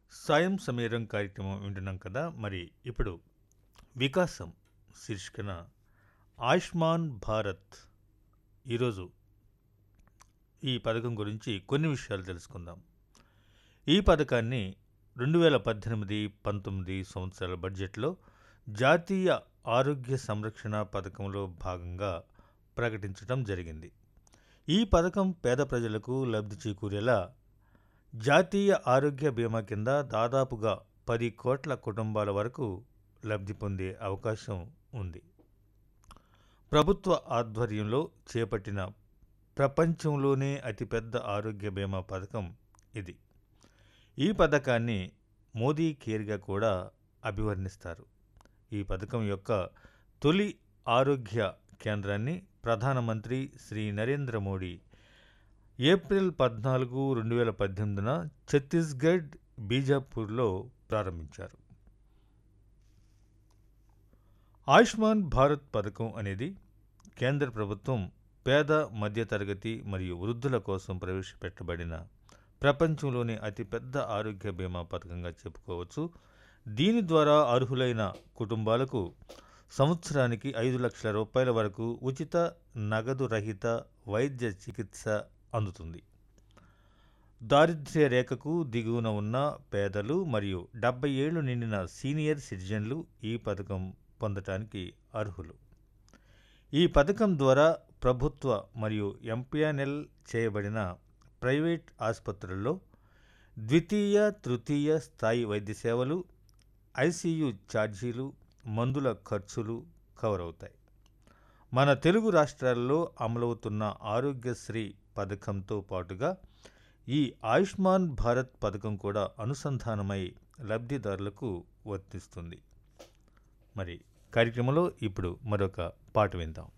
సాయం సమీరం కార్యక్రమం వింటున్నాం కదా మరి ఇప్పుడు వికాసం శీర్షికన ఆయుష్మాన్ భారత్ ఈరోజు ఈ పథకం గురించి కొన్ని విషయాలు తెలుసుకుందాం ఈ పథకాన్ని రెండు వేల పద్దెనిమిది పంతొమ్మిది సంవత్సరాల బడ్జెట్లో జాతీయ ఆరోగ్య సంరక్షణ పథకంలో భాగంగా ప్రకటించడం జరిగింది ఈ పథకం పేద ప్రజలకు లబ్ధి చేకూరేలా జాతీయ ఆరోగ్య బీమా కింద దాదాపుగా పది కోట్ల కుటుంబాల వరకు లబ్ధి పొందే అవకాశం ఉంది ప్రభుత్వ ఆధ్వర్యంలో చేపట్టిన ప్రపంచంలోనే అతిపెద్ద ఆరోగ్య బీమా పథకం ఇది ఈ పథకాన్ని మోదీ కేర్గా కూడా అభివర్ణిస్తారు ఈ పథకం యొక్క తొలి ఆరోగ్య కేంద్రాన్ని ప్రధానమంత్రి శ్రీ నరేంద్ర మోడీ ఏప్రిల్ పద్నాలుగు రెండు వేల పద్దెనిమిదిన ఛత్తీస్గఢ్ బీజాపూర్లో ప్రారంభించారు ఆయుష్మాన్ భారత్ పథకం అనేది కేంద్ర ప్రభుత్వం పేద మధ్యతరగతి మరియు వృద్ధుల కోసం ప్రవేశపెట్టబడిన ప్రపంచంలోని అతిపెద్ద ఆరోగ్య బీమా పథకంగా చెప్పుకోవచ్చు దీని ద్వారా అర్హులైన కుటుంబాలకు సంవత్సరానికి ఐదు లక్షల రూపాయల వరకు ఉచిత నగదు రహిత వైద్య చికిత్స అందుతుంది దారిద్ర్య రేఖకు దిగువన ఉన్న పేదలు మరియు డెబ్బై ఏళ్లు నిండిన సీనియర్ సిటిజన్లు ఈ పథకం పొందటానికి అర్హులు ఈ పథకం ద్వారా ప్రభుత్వ మరియు ఎంపీఎన్ఎల్ చేయబడిన ప్రైవేట్ ఆసుపత్రుల్లో ద్వితీయ తృతీయ స్థాయి వైద్య సేవలు ఐసీయూ ఛార్జీలు మందుల ఖర్చులు కవర్ అవుతాయి మన తెలుగు రాష్ట్రాల్లో అమలవుతున్న ఆరోగ్యశ్రీ పథకంతో పాటుగా ఈ ఆయుష్మాన్ భారత్ పథకం కూడా అనుసంధానమై లబ్ధిదారులకు వర్తిస్తుంది మరి కార్యక్రమంలో ఇప్పుడు మరొక పాట విందాం